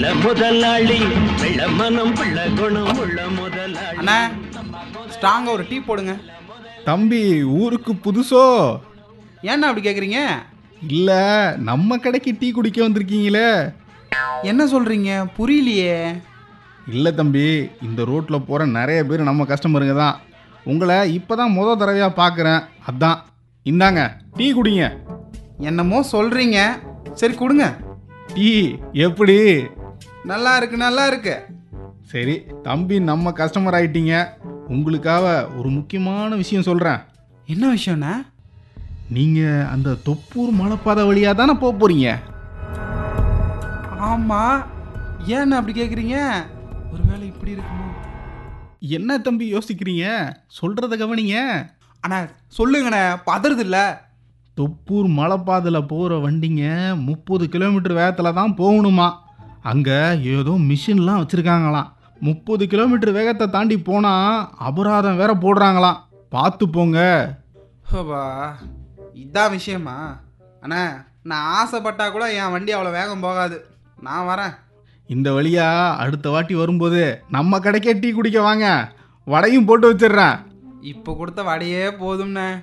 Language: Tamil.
நல்ல முதலாளி வெள்ள மனம் பிள்ள குணம் உள்ள முதலாளி அண்ணா ஸ்ட்ராங்காக ஒரு டீ போடுங்க தம்பி ஊருக்கு புதுசோ ஏண்ணா அப்படி கேட்குறீங்க இல்ல நம்ம கடைக்கு டீ குடிக்க வந்திருக்கீங்களே என்ன சொல்கிறீங்க புரியலையே இல்ல தம்பி இந்த ரோட்ல போற நிறைய பேர் நம்ம கஸ்டமருங்க தான் உங்களை இப்பதான் முத தடவையா பார்க்குறேன் அதான் இந்தாங்க டீ குடிங்க என்னமோ சொல்கிறீங்க சரி கொடுங்க டீ எப்படி நல்லா இருக்கு நல்லா இருக்கு சரி தம்பி நம்ம கஸ்டமர் ஆயிட்டீங்க உங்களுக்காக ஒரு முக்கியமான விஷயம் சொல்றேன் என்ன விஷயம்ண்ணா நீங்க அந்த தொப்பூர் மலைப்பாதை வழியா தானே போக போறீங்க ஆமாம் ஏண்ணா அப்படி கேட்குறீங்க ஒருவேளை இப்படி இருக்குமோ என்ன தம்பி யோசிக்கிறீங்க சொல்றத கவனிங்க அண்ணா சொல்லுங்கண்ணே பதறது இல்லை தொப்பூர் மலைப்பாதையில் போகிற வண்டிங்க முப்பது கிலோமீட்டர் வேகத்தில் தான் போகணுமா அங்கே ஏதோ மிஷின்லாம் வச்சுருக்காங்களாம் முப்பது கிலோமீட்டர் வேகத்தை தாண்டி போனால் அபராதம் வேற போடுறாங்களாம் பார்த்து போங்க ஹோபா இதான் விஷயமா அண்ணா நான் ஆசைப்பட்டா கூட என் வண்டி அவ்வளோ வேகம் போகாது நான் வரேன் இந்த வழியா அடுத்த வாட்டி வரும்போது நம்ம கடைக்கே டீ குடிக்க வாங்க வடையும் போட்டு வச்சிடுறேன் இப்போ கொடுத்த வடையே போதும்ண்ணே